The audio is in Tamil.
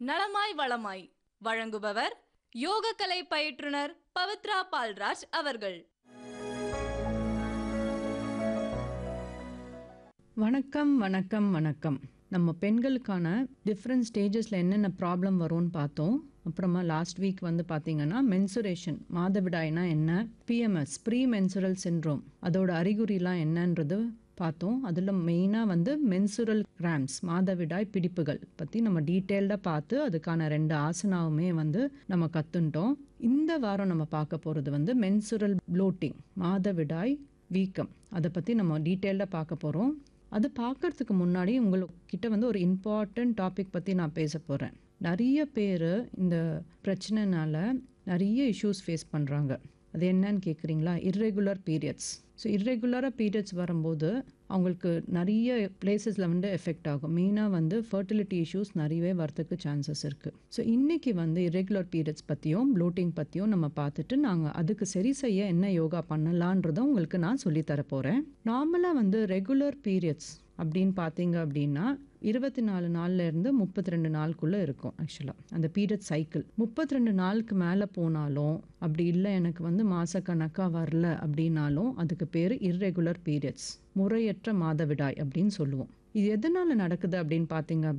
நலமாய் வளமாய் வழங்குபவர் யோகக்கலை பயிற்றுனர் பவித்ரா பால்ராஜ் அவர்கள் வணக்கம் வணக்கம் வணக்கம் நம்ம பெண்களுக்கான டிஃப்ரெண்ட் ஸ்டேஜஸில் என்னென்ன ப்ராப்ளம் வரும்னு பார்த்தோம் அப்புறமா லாஸ்ட் வீக் வந்து பார்த்தீங்கன்னா மென்சுரேஷன் மாதவிடாய்னா என்ன பிஎம்எஸ் ப்ரீ மென்சுரல் சின்ரோம் அதோட அறிகுறிலாம் என்னன்றது பார்த்தோம் அதில் மெயினாக வந்து மென்சுரல் கிராம்ஸ் மாதவிடாய் பிடிப்புகள் பற்றி நம்ம டீட்டெயில்டாக பார்த்து அதுக்கான ரெண்டு ஆசனாவுமே வந்து நம்ம கற்றுன்ட்டோம் இந்த வாரம் நம்ம பார்க்க போகிறது வந்து மென்சுரல் ப்ளோட்டிங் மாதவிடாய் வீக்கம் அதை பற்றி நம்ம டீட்டெயில்டாக பார்க்க போகிறோம் அது பார்க்கறதுக்கு முன்னாடி உங்கள்கிட்ட வந்து ஒரு இம்பார்ட்டன்ட் டாபிக் பற்றி நான் பேச போகிறேன் நிறைய பேர் இந்த பிரச்சனைனால நிறைய இஷ்யூஸ் ஃபேஸ் பண்ணுறாங்க அது என்னன்னு கேட்குறீங்களா இர்ரெகுலர் பீரியட்ஸ் ஸோ இர்ரெகுலராக பீரியட்ஸ் வரும்போது அவங்களுக்கு நிறைய பிளேசஸில் வந்து எஃபெக்ட் ஆகும் மெயினாக வந்து ஃபர்டிலிட்டி இஷ்யூஸ் நிறையவே வரதுக்கு சான்சஸ் இருக்குது ஸோ இன்றைக்கி வந்து இர்ரெகுலர் பீரியட்ஸ் பற்றியும் ப்ளோட்டிங் பற்றியும் நம்ம பார்த்துட்டு நாங்கள் அதுக்கு சரி செய்ய என்ன யோகா பண்ணலான்றதை உங்களுக்கு நான் சொல்லித்தர போகிறேன் நார்மலாக வந்து ரெகுலர் பீரியட்ஸ் அப்படின்னு பார்த்தீங்க அப்படின்னா இருபத்தி நாலு நாள்ல இருந்து முப்பத்தி ரெண்டு நாளுக்குள்ளே இருக்கும் ஆக்சுவலாக அந்த பீரியட் சைக்கிள் முப்பத்தி ரெண்டு நாளுக்கு மேலே போனாலும் அப்படி இல்லை எனக்கு வந்து மாசக்கணக்காக வரல அப்படின்னாலும் அதுக்கு பேர் இர்ரெகுலர் பீரியட்ஸ் முறையற்ற மாதவிடாய் அப்படின்னு சொல்லுவோம் இது எதனால நடக்குது அப்படின்னு பார்த்தீங்க